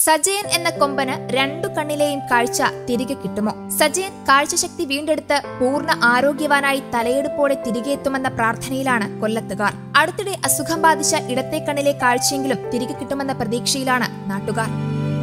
സജയൻ എന്ന കൊമ്പന് രണ്ടു കണ്ണിലെയും കാഴ്ച തിരികെ കിട്ടുമോ സജയൻ കാഴ്ചശക്തി വീണ്ടെടുത്ത് പൂർണ്ണ ആരോഗ്യവാനായി തലയെടുപ്പോടെ തിരികെ എത്തുമെന്ന പ്രാർത്ഥനയിലാണ് കൊല്ലത്തുകാർ അടുത്തിടെ അസുഖം ബാധിച്ച ഇടത്തെ കണ്ണിലെ കാഴ്ചയെങ്കിലും തിരികെ കിട്ടുമെന്ന പ്രതീക്ഷയിലാണ് നാട്ടുകാർ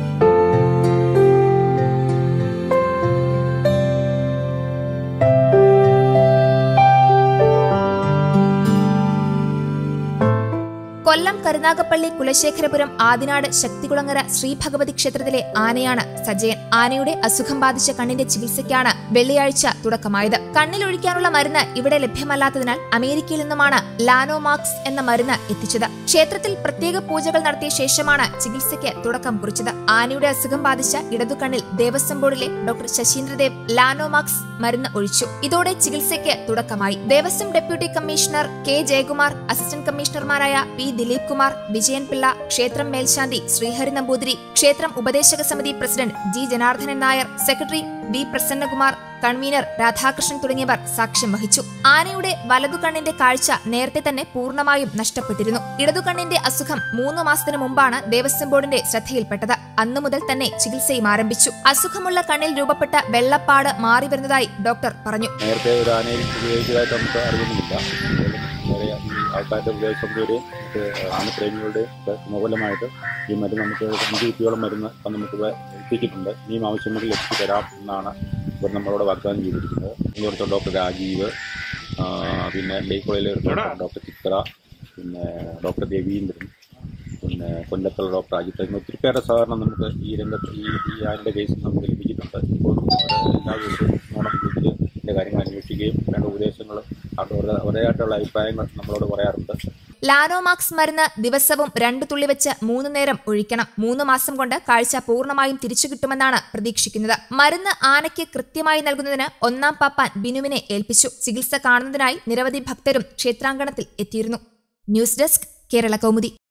കൊല്ലം കരുനാഗപ്പള്ളി കുലശേഖരപുരം ആദിനാട് ശക്തികുളങ്ങര ശ്രീ ഭഗവതി ക്ഷേത്രത്തിലെ ആനയാണ് സജയൻ ആനയുടെ അസുഖം ബാധിച്ച കണ്ണിന്റെ ചികിത്സയ്ക്കാണ് വെള്ളിയാഴ്ച തുടക്കമായത് കണ്ണിലൊഴിക്കാനുള്ള മരുന്ന് ഇവിടെ ലഭ്യമല്ലാത്തതിനാൽ അമേരിക്കയിൽ നിന്നുമാണ് ലാനോമാക്സ് എന്ന മരുന്ന് എത്തിച്ചത് ക്ഷേത്രത്തിൽ പ്രത്യേക പൂജകൾ നടത്തിയ ശേഷമാണ് ചികിത്സയ്ക്ക് തുടക്കം കുറിച്ചത് ആനയുടെ അസുഖം ബാധിച്ച ഇടതുകണ്ണിൽ ദേവസ്വം ബോർഡിലെ ഡോക്ടർ ശശീന്ദ്രദേവ് ലാനോമാക്സ് മരുന്ന് ഒഴിച്ചു ഇതോടെ ചികിത്സയ്ക്ക് തുടക്കമായി Devaswom deputy commissioner K Jayakumar assistant കമ്മീഷണർമാരായ പി ദിലീപ് കുമാർ വിജയൻ പിള്ള ക്ഷേത്രം മേൽശാന്തി ശ്രീഹരി നമ്പൂതിരി ക്ഷേത്രം ഉപദേശക സമിതി president G Janardhanan Nair secretary V Prasannakumar convener Radhakrishnan തുടങ്ങിയവർ സാക്ഷ്യം വഹിച്ചു ആനയുടെ വലതുകണ്ണിന്റെ കാഴ്ച നേരത്തെ തന്നെ പൂർണ്ണമായും നഷ്ടപ്പെട്ടിരുന്നു ഇടതുകണ്ണിന്റെ അസുഖം മൂന്ന് മാസത്തിനു മുമ്പാണ് ദേവസ്വം ബോർഡിന്റെ ശ്രദ്ധയിൽപ്പെട്ടത് അന്നു മുതൽ തന്നെ ചികിത്സയും ആരംഭിച്ചു അസുഖമുള്ള കണ്ണിൽ രൂപപ്പെട്ട വെള്ളപ്പാട് മാറി വരുന്നതായി ഡോക്ടർ പറഞ്ഞു നേരത്തെ ഒരു ആനയിൽ ഉപയോഗിച്ചതായിട്ട് നമുക്ക് അറിയുന്നില്ല വേറെ ഈ ആൾക്കാരുടെ ഉപദേശത്തിലൂടെയും ആനപ്രേമികളുടെയും ഒക്കെ മൂലമായിട്ട് ഈ മരുന്ന് നമുക്ക് അഞ്ച് കുട്ടിയോളം മരുന്ന് ഇപ്പം നമുക്ക് ഇവിടെ എത്തിച്ചിട്ടുണ്ട് ഇനിയും ആവശ്യമെങ്കിൽ എത്തിച്ചു തരാം എന്നാണ് ഇവർ നമ്മളോട് വാഗ്ദാനം ചെയ്തിരിക്കുന്നത് ഇവിടുത്തെ ഡോക്ടർ രാജീവ് ആ, പിന്നെ ലേക്കോളിലെ ഡോക്ടർ ചിത്ര പിന്നെ ഡോക്ടർ രവീന്ദ്രൻ പിന്നെ കൊല്ലത്തുള്ള ഡോക്ടർ അജിത്ത് ഇങ്ങനെ ഒത്തിരി പേരുടെ സഹകരണം നമുക്ക് ഈ രംഗത്ത് ഈ ഈ ആരുടെ കേസിൽ നമുക്ക് ലഭിച്ചിട്ടുണ്ട് ഇപ്പോൾ എല്ലാ വീടും ഓണം വീട്ടിൽ ഇതിൻ്റെ കാര്യങ്ങൾ അന്വേഷിക്കുകയും വേണ്ട ഉപദേശങ്ങൾ അവരുടെ അവരുടേതായിട്ടുള്ള അഭിപ്രായങ്ങൾ നമ്മളോട് പറയാറുണ്ട് ലാനോമാക്സ് മരുന്ന് ദിവസവും രണ്ടു തുള്ളി വെച്ച് മൂന്ന് നേരം ഒഴിക്കണം മൂന്ന് മാസം കൊണ്ട് കാഴ്ച പൂർണ്ണമായും തിരിച്ചു കിട്ടുമെന്നാണ് പ്രതീക്ഷിക്കുന്നത് മരുന്ന് ആനയ്ക്ക് കൃത്യമായി നൽകുന്നതിന് ഒന്നാം പാപ്പാൻ ബിനുവിനെ ഏൽപ്പിച്ചു ചികിത്സ കാണുന്നതിനായി നിരവധി ഭക്തരും ക്ഷേത്രാങ്കണത്തിൽ എത്തിയിരുന്നു ന്യൂസ് ഡെസ്ക് കേരള കൗമുദി